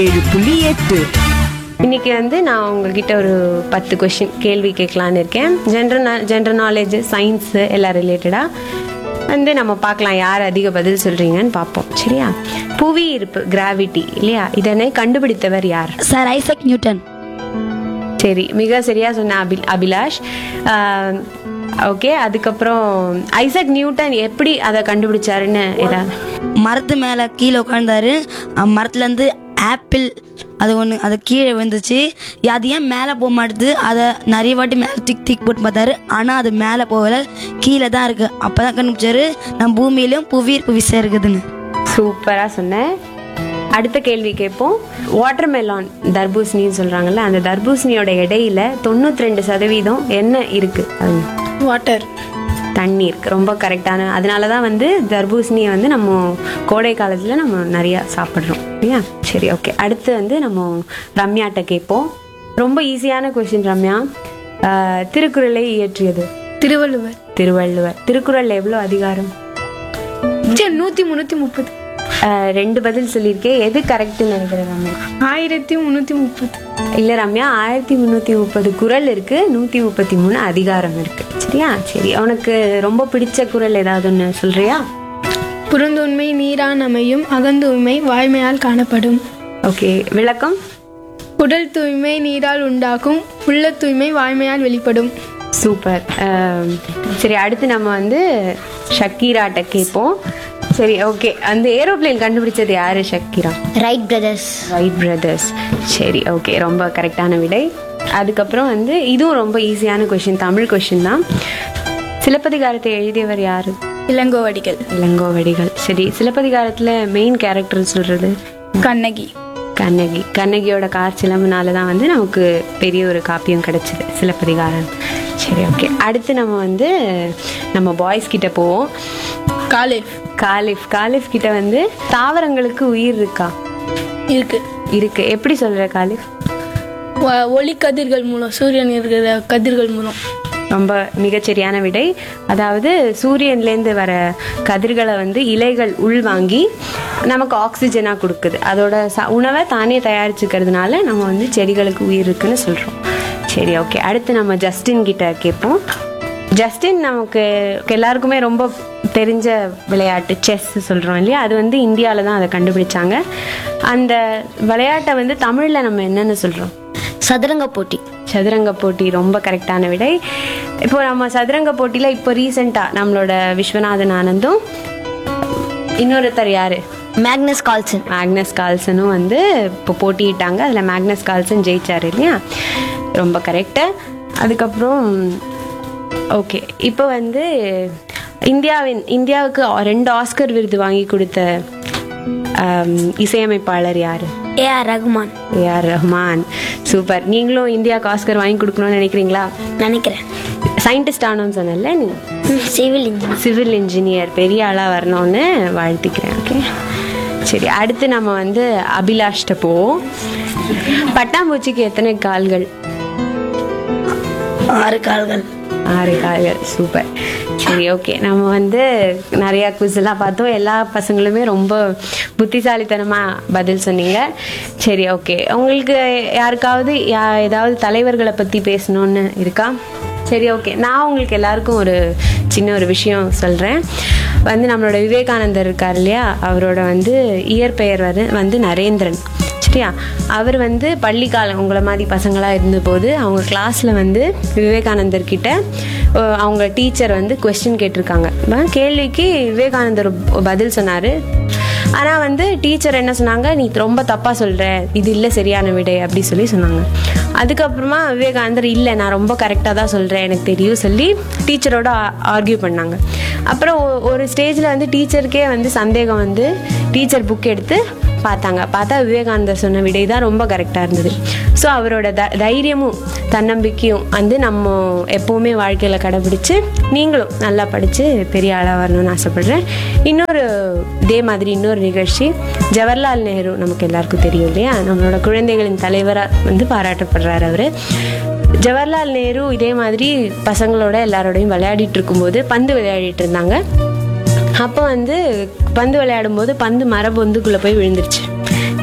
ஏழு புள்ளி எட்டு இன்னைக்கு வந்து நான் உங்ககிட்ட ஒரு பத்து கொஷின் கேள்வி கேட்கலான்னு இருக்கேன் ஜென்ரல் ஜென்ரல் நாலேஜ் சயின்ஸ் எல்லாம் ரிலேட்டடாக வந்து நம்ம பார்க்கலாம் யார் அதிக பதில் சொல்றீங்கன்னு பார்ப்போம் சரியா புவி இருப்பு கிராவிட்டி இல்லையா இதனை கண்டுபிடித்தவர் யார் சார் ஐசக் நியூட்டன் சரி மிக சரியா சொன்ன அபி அபிலாஷ் ஓகே அதுக்கப்புறம் ஐசக் நியூட்டன் எப்படி அதை கண்டுபிடிச்சாருன்னு ஏதாவது மரத்து மேலே கீழே உட்காந்தாரு மரத்துலேருந்து ஆப்பிள் அது ஒன்று அது கீழே விழுந்துச்சு அது ஏன் மேலே போக மாட்டுது அதை நிறைய வாட்டி மேலே திக் திக் போட்டு பார்த்தாரு ஆனால் அது மேலே போகல கீழே தான் இருக்குது அப்போ தான் கண்டுபிடிச்சாரு நம்ம பூமியிலும் புவியீர்ப்பு விசை இருக்குதுன்னு சூப்பரா சொன்னேன் அடுத்த கேள்வி கேட்போம் வாட்டர்மெலான் தர்பூசணின்னு சொல்றாங்கல்ல அந்த தர்பூசணியோட எடையில தொண்ணூத்தி ரெண்டு சதவீதம் என்ன இருக்கு அது வாட்டர் தண்ணி இருக்கு ரொம்ப கரெக்டான அதனால தான் வந்து தர்பூசணியை வந்து நம்ம கோடை காலத்துல நம்ம நிறைய சாப்பிட்றோம் இல்லையா சரி ஓகே அடுத்து வந்து நம்ம ரம்யாட்ட கேட்போம் ரொம்ப ஈஸியான கொஸ்டின் ரம்யா ஆஹ், திருக்குறளை இயற்றியது திருவள்ளுவர் திருவள்ளுவர் திருக்குறள் எவ்வளோ அதிகாரம் சரி நூற்றி முந்நூற்றி முப்பது ஆஹ், ரெண்டு பதில் சொல்லியிருக்கேன் எது கரெக்ட்னு நினைக்கிறேன் ரம்யா ஆயிரத்தி முந்நூற்றி முப்பது இல்ல ரம்யா ஆயிரத்தி முந்நூற்றி முப்பது குறள் இருக்கு நூற்றி முப்பத்தி மூணு அதிகாரம் இருக்கு சரியா சரி உனக்கு ரொம்ப பிடிச்ச குறள் ஏதாவது ஒன்று சொல்றியா புறந்தூய்மை நீரான் அமையும் அகந்தூய்மை வாய்மையால் காணப்படும் ஓகே விளக்கம் உடல் தூய்மை நீரால் உண்டாகும் உள்ள தூய்மை வாய்மையால் வெளிப்படும் சூப்பர் ஆம், சரி அடுத்து நம்ம வந்து ஷக்கீராட்ட கேட்போம் சரி ஓகே அந்த ஏரோப்ளேன் கண்டுபிடிச்சது யாரு Shakira Wright brothers Wright brothers சரி ஓகே ரொம்ப கரெக்டான விடை அதுக்கப்புறம் வந்து இதுவும் ரொம்ப ஈஸியான கொஷின் தமிழ் கொஷின் தான் சிலப்பதிகாரத்தை எழுதியவர் யாரு இளங்கோவடிகள் இளங்கோவடிகள் சரி சிலப்பதிகாரத்துல மெயின் கேரக்டர் சொல்றது கண்ணகி கண்ணகி கண்ணகியோட கார் சிலம்புனால தான் வந்து நமக்கு பெரிய ஒரு காப்பியம் கிடைச்சது சிலப்பதிகாரம் சரி ஓகே அடுத்து நம்ம வந்து நம்ம பாய்ஸ் கிட்ட போவோம் காலேஃப் காலிஃப் காலிஃப் கிட்ட வந்து தாவரங்களுக்கு உயிர் இருக்கா இருக்கு இருக்கு எப்படி சொல்ற காலிஃப் வ- ஒளி கதிர்கள் மூலம் சூரியன் இருக்கிற கதிர்கள் மூலம் ரொம்ப மிகச்சரியான விடை அதாவது சூரியன்லேருந்து வர கதிர்களை வந்து இலைகள் உள்வாங்கி நமக்கு ஆக்சிஜனாக கொடுக்குது அதோட ச உணவை தானே தயாரிச்சுக்கிறதுனால நம்ம வந்து செடிகளுக்கு உயிர் இருக்குன்னு சொல்கிறோம் சரி ஓகே அடுத்து நம்ம ஜஸ்டின் கிட்ட கேட்போம் ஜஸ்டின் நமக்கு எல்லாருக்குமே ரொம்ப தெரிஞ்ச விளையாட்டு செஸ் சொல்கிறோம் இல்லையா அது வந்து இந்தியாவில் தான் அதை கண்டுபிடிச்சாங்க அந்த விளையாட்டை வந்து தமிழில் நம்ம என்னென்னு சொல்கிறோம் சதுரங்க போட்டி சதுரங்க போட்டி ரொம்ப கரெக்டான விடை இப்போ நம்ம சதுரங்க போட்டியில் இப்போ ரீசெண்டாக நம்மளோட விஸ்வநாதன் ஆனந்தும் இன்னொருத்தர் யாரு மேக்னஸ் கால்சன் மேக்னஸ் கால்சனும் வந்து இப்போ போட்டியிட்டாங்க அதில் மேக்னஸ் கால்சன் ஜெயிச்சார் இல்லையா ரொம்ப கரெக்டு அதுக்கப்புறம் ஓகே இப்போ வந்து இந்தியாவின் இந்தியாவுக்கு ரெண்டு ஆஸ்கர் விருது வாங்கி கொடுத்த ஆம், இசையமைப்பாளர் யாரு A R Rahman A R Rahman super நீங்களும் இந்தியாவுக்கு ஆஸ்கர் வாங்கி கொடுக்கணும்னு நினைக்கிறீங்களா நினைக்கிறேன் சயின்டிஸ்ட் ஆனோன்னு சொன்னல நீ சிவில் இன்ஜினியர் சிவில் இன்ஜினியர் பெரிய ஆளாக வரணும்னு வாழ்த்திக்கிறேன் ஓகே சரி அடுத்து நம்ம வந்து அபிலாஷ்ட போவோம் பட்டாம்பூச்சிக்கு எத்தனை கால்கள் ஆறு கால்கள் ஆறு கால்கள் சூப்பர் சரி ஓகே நம்ம வந்து நிறையா quiz எல்லாம் பார்த்தோம் எல்லா பசங்களுமே ரொம்ப புத்திசாலித்தனமாக பதில் சொன்னீங்க சரி ஓகே உங்களுக்கு யாருக்காவது யா- ஏதாவது தலைவர்களை பற்றி பேசணும்னு இருக்கா சரி ஓகே நான் உங்களுக்கு எல்லாருக்கும் ஒரு சின்ன ஒரு விஷயம் சொல்கிறேன் வந்து நம்மளோட விவேகானந்தர் இருக்கார் இல்லையா அவரோட வந்து இயற்பெயர் வந்து வந்து நரேந்திரன் சரியா அவர் வந்து பள்ளிக்காலம் உங்களை மாதிரி பசங்களாக இருந்தபோது அவங்க கிளாஸில் வந்து விவேகானந்தர் கிட்ட அஹ், அவங்க டீச்சர் வந்து கொஸ்டின் கேட்டிருக்காங்க அஹ், கேள்விக்கு விவேகானந்தர் பதில் சொன்னார் ஆனால் வந்து டீச்சர் என்ன சொன்னாங்க நீ ரொம்ப தப்பாக சொல்கிற இது இல்லை சரியான விடை அப்படி சொல்லி சொன்னாங்க அதுக்கப்புறமா விவேகானந்தர் இல்லை நான் ரொம்ப கரெக்டாக தான் சொல்கிறேன் எனக்கு தெரியும் சொல்லி டீச்சரோட ஆர்கியூ பண்ணாங்க அப்புறம் ஒ- ஒரு ஸ்டேஜில் வந்து டீச்சருக்கே வந்து சந்தேகம் வந்து டீச்சர் புக் எடுத்து பார்த்தாங்க பார்த்தா விவேகானந்தர் சொன்ன விடை தான் ரொம்ப கரெக்டாக இருந்தது ஸோ அவரோட த தைரியமும் தன்னம்பிக்கையும் வந்து நம்ம எப்போவுமே வாழ்க்கையில் கடைபிடிச்சு நீங்களும் நல்லா படித்து பெரிய ஆளாக வரணும்னு ஆசைப்பட்றேன் இன்னொரு இதே மாதிரி இன்னொரு நிகழ்ச்சி ஜவஹர்லால் நேரு நமக்கு எல்லாருக்கும் தெரியும் இல்லையா நம்மளோட குழந்தைகளின் தலைவராக வந்து பாராட்டப்படுறார் அவர் ஜவஹர்லால் நேரு இதே மாதிரி பசங்களோட எல்லாரோடையும் விளையாடிட்டு இருக்கும்போது பந்து விளையாடிட்டு இருந்தாங்க அப்போ வந்து பந்து விளையாடும் போது பந்து மரபொந்துக்குள்ளே போய் விழுந்துருச்சு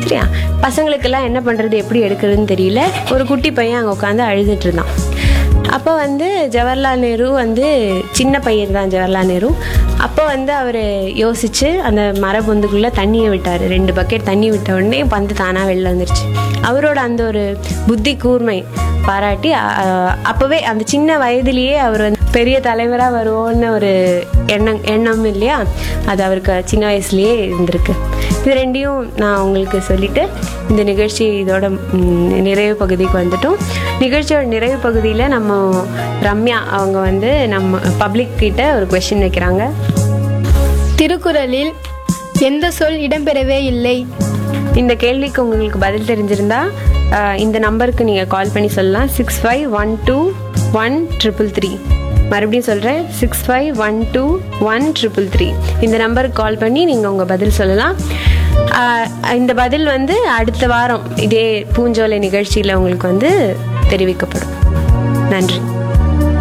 சரியா பசங்களுக்கெல்லாம் என்ன பண்ணுறது எப்படி எடுக்கிறதுன்னு தெரியல ஒரு குட்டி பையன் அங்கே உட்காந்து அழுதுட்டு இருந்தான் அப்போ வந்து ஜவஹர்லால் நேரு வந்து சின்ன பையன் தான் ஜவஹர்லால் நேரு அப்போ வந்து அவர் யோசிச்சு அந்த மரபொந்துக்குள்ளே தண்ணியை விட்டார் ரெண்டு பக்கெட் தண்ணி விட்ட உடனே பந்து தானாக வெளில வந்துருச்சு அவரோட அந்த ஒரு புத்தி கூர்மை பாராட்டி அ- அப்போவே அந்த சின்ன வயதிலேயே அவர் வந்து பெரிய தலைவராக வருவோன்னு ஒரு எண்ணம் எண்ணம் இல்லையா அது அவருக்கு சின்ன வயசுலேயே இருந்திருக்கு இது ரெண்டையும் நான் உங்களுக்கு சொல்லிட்டு இந்த நிகழ்ச்சி இதோட ம், நிறைவு பகுதிக்கு வந்துட்டோம் நிகழ்ச்சியோட நிறைவு பகுதியில் நம்ம ரம்யா அவங்க வந்து நம்ம பப்ளிக் கிட்ட ஒரு கொஷின் வைக்கிறாங்க திருக்குறளில் எந்த சொல் இடம்பெறவே இல்லை இந்த கேள்விக்கு உங்களுக்கு பதில் தெரிஞ்சிருந்தா அஹ், இந்த நம்பருக்கு நீங்கள் கால் பண்ணி சொல்லலாம் six five one two one triple three மறுபடியும் சொல்கிறேன் six five one two one triple three இந்த நம்பருக்கு கால் பண்ணி நீங்கள் உங்கள் பதில் சொல்லலாம் அஹ், இந்த பதில் வந்து அடுத்த வாரம் இதே பூஞ்சோலை நிகழ்ச்சியில் உங்களுக்கு வந்து தெரிவிக்கப்படும் நன்றி